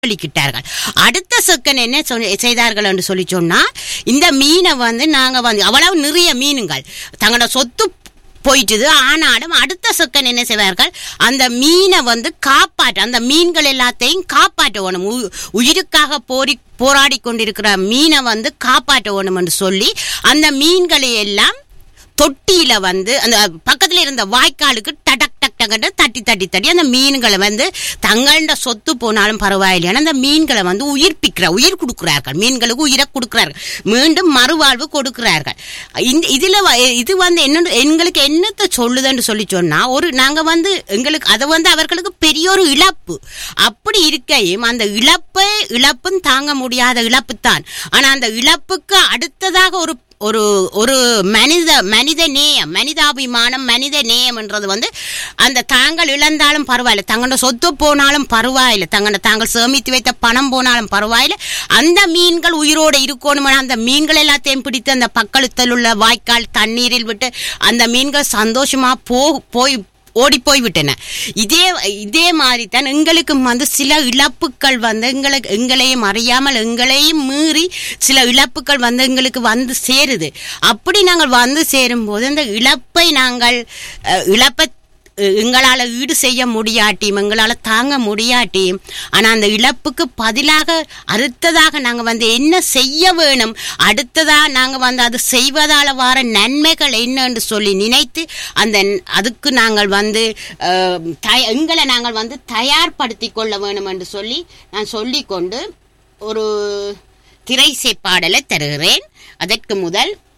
அளிக்கிட்டார்கள் அடுத்த செகண்ட் என்ன சொல்- செய்தார்கள் என்று சொல்லி சொன்னா இந்த மீனை வந்து நாங்க வந்து அவ்வளவு நிறைய மீனுங்கள் தங்களோட சொத்து போயிட்டுது ஆனாலும் அடுத்த செகண்ட் என்ன செய்வார்கள் அந்த மீனை வந்து காப்பாற்ற அந்த மீன்கள் எல்லாத்தையும் காப்பாற்ற வேணும் உ- உயிருக்காக போரி போராடி கொண்டிருக்கிற மீனை வந்து காப்பாற்ற வேணும் என்று சொல்லி அந்த மீன்களை எல்லாம் தொட்டியில வந்து அந்த பக்கத்துல இருந்த வாய்க்காலுக்கு டடக் டக் டக்கன்னு தட்டி தட்டி தட்டி அந்த மீன்களை வந்து தங்களோட சொத்து போனாலும் பரவாயில்லையான அந்த மீன்களை வந்து உயிர்ப்பிக்கிற உயிர் கொடுக்கிறார்கள் மீன்களுக்கு உயிரை கொடுக்கிறார்கள் மீண்டும் மறுவாழ்வு கொடுக்கிறார்கள் இந்த இதுல வ- இது வந்து என்ன எங்களுக்கு என்னத்தை சொல்லுதுன்னு சொல்லி சொன்னா ஒரு நாங்க வந்து எங்களுக்கு அது வந்து அவர்களுக்கு பெரிய ஒரு இழப்பு அப்படி இருக்கையும் அந்த இழப்பை இழப்பும் தாங்க முடியாத இழப்பு தான் ஆனா அந்த இழப்புக்கு அடுத்ததாக ஒரு ஒரு ஒரு மனித மனித நேயம் மனிதாபிமானம் மனித நேயம்ன்றது வந்து அந்த தாங்கள் இழந்தாலும் பரவாயில்ல தங்களோட சொத்து போனாலும் பரவாயில்ல தங்களோட தாங்கள் சேமித்து வைத்த பணம் போனாலும் பரவாயில்ல அந்த மீன்கள் உயிரோடு இருக்கணும் அந்த மீன்கள் எல்லாத்தையும் பிடித்து அந்த பக்களத்தில் உள்ள வாய்க்கால் தண்ணீரில் விட்டு அந்த மீன்கள் சந்தோஷமா போ போய் ஓடி போய் விட்டன இதே இதே மாதிரி தான் எங்களுக்கும் வந்து சில இழப்புகள் வந்து எங்களுக்கு எங்களையும் அறியாமல் எங்களையும் மீறி சில இழப்புகள் வந்து எங்களுக்கு வந்து சேருது அப்படி நாங்கள் வந்து சேரும்போது அந்த இழப்பை நாங்கள் அஹ், இழப்பை அஹ், எங்களால ஈடு செய்ய முடியாட்டியும் எங்களால தாங்க முடியாட்டியும் ஆனா அந்த இழப்புக்கு பதிலாக அடுத்ததாக நாங்க வந்து என்ன செய்ய வேணும் அடுத்ததா நாங்க வந்து அது செய்வதால வர நன்மைகள் என்னன்னு சொல்லி நினைத்து அந்த ந- அதுக்கு நாங்கள் வந்து அஹ், தய- எங்களை நாங்கள் வந்து தயார்படுத்தி கொள்ள வேணும் என்று சொல்லி நான் சொல்லிக்கொண்டு ஒரு திரைசை பாடலை தருகிறேன் அதற்கு முதல்